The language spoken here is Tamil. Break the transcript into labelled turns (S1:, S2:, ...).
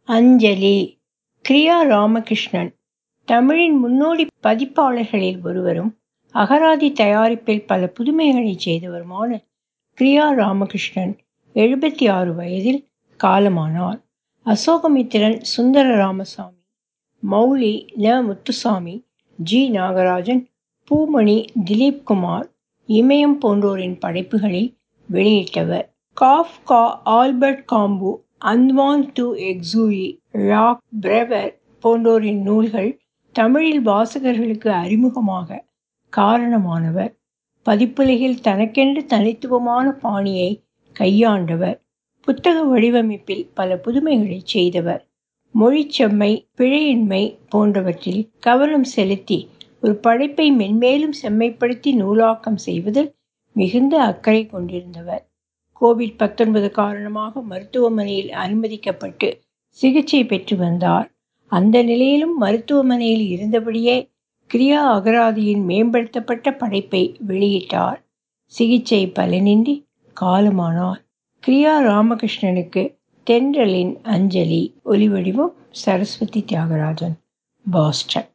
S1: அஞ்சலி கிரியா ராமகிருஷ்ணன் தமிழின் முன்னோடி பதிப்பாளர்களில் ஒருவரும் அகராதி தயாரிப்பில் பல புதுமைகளைச் செய்தவருமான கிரியா ராமகிருஷ்ணன் எழுபத்தி ஆறு வயதில் காலமானார் அசோகமித்திரன் சுந்தர ராமசாமி மௌலி ந முத்துசாமி ஜி நாகராஜன் பூமணி திலீப்குமார் இமயம் போன்றோரின் படைப்புகளை வெளியிட்டவர் காஃப்கா ஆல்பர்ட் காம்பு அந்த்வான் டு எக்ஸூயி ழாக் பிரெவர் போன்றோரின் நூல்கள் தமிழில் வாசகர்களுக்கு அறிமுகமாக காரணமானவர் பதிப்புலகில் தனக்கென்று தனித்துவமான பாணியை கையாண்டவர் புத்தக வடிவமைப்பில் பல புதுமைகளை செய்தவர் மொழிச்செம்மை பிழையின்மை போன்றவற்றில் கவனம் செலுத்தி ஒரு படைப்பை மென்மேலும் செம்மைப்படுத்தி நூலாக்கம் செய்வதில் மிகுந்த அக்கறை கொண்டிருந்தவர் கோவிட் பத்தொன்பது காரணமாக மருத்துவமனையில் அனுமதிக்கப்பட்டு சிகிச்சை பெற்று வந்தார் அந்த நிலையிலும் மருத்துவமனையில் இருந்தபடியே கிரியா அகராதியின் மேம்படுத்தப்பட்ட படைப்பை வெளியிட்டார் சிகிச்சை பலனின்றி காலமானார் கிரியா ராமகிருஷ்ணனுக்கு தென்றலின் அஞ்சலி ஒலிவடிவம் சரஸ்வதி தியாகராஜன் பாஸ்டன்